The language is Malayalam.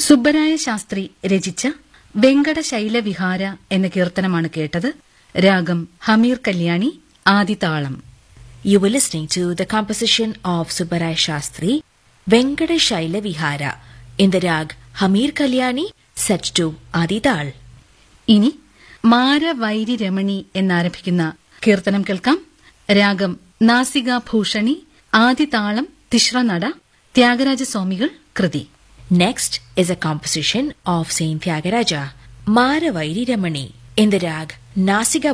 സുബ്ബരായ ശാസ്ത്രി രചിച്ച വെങ്കടശൈലവിഹാര എന്ന കീർത്തനമാണ് കേട്ടത് രാഗം Hameer Kalyani ആദിതാളം You were listening to the composition of Subbarai Shastri, Venkata Shaila Vihara, in the rag Hamir Kalyani, set to Adidal. ഇനി മാരവൈരി രമണി എന്നാരംഭിക്കുന്ന കീർത്തനം കേൾക്കാം രാഗം നാസിക ഭൂഷണി ആദിതാളം തിശ്രനട ത്യാഗരാജസ്വാമികൾ കൃതി Next is a composition of Saint Tyagaraja, Maravairi Ramani, in the rag Nasiga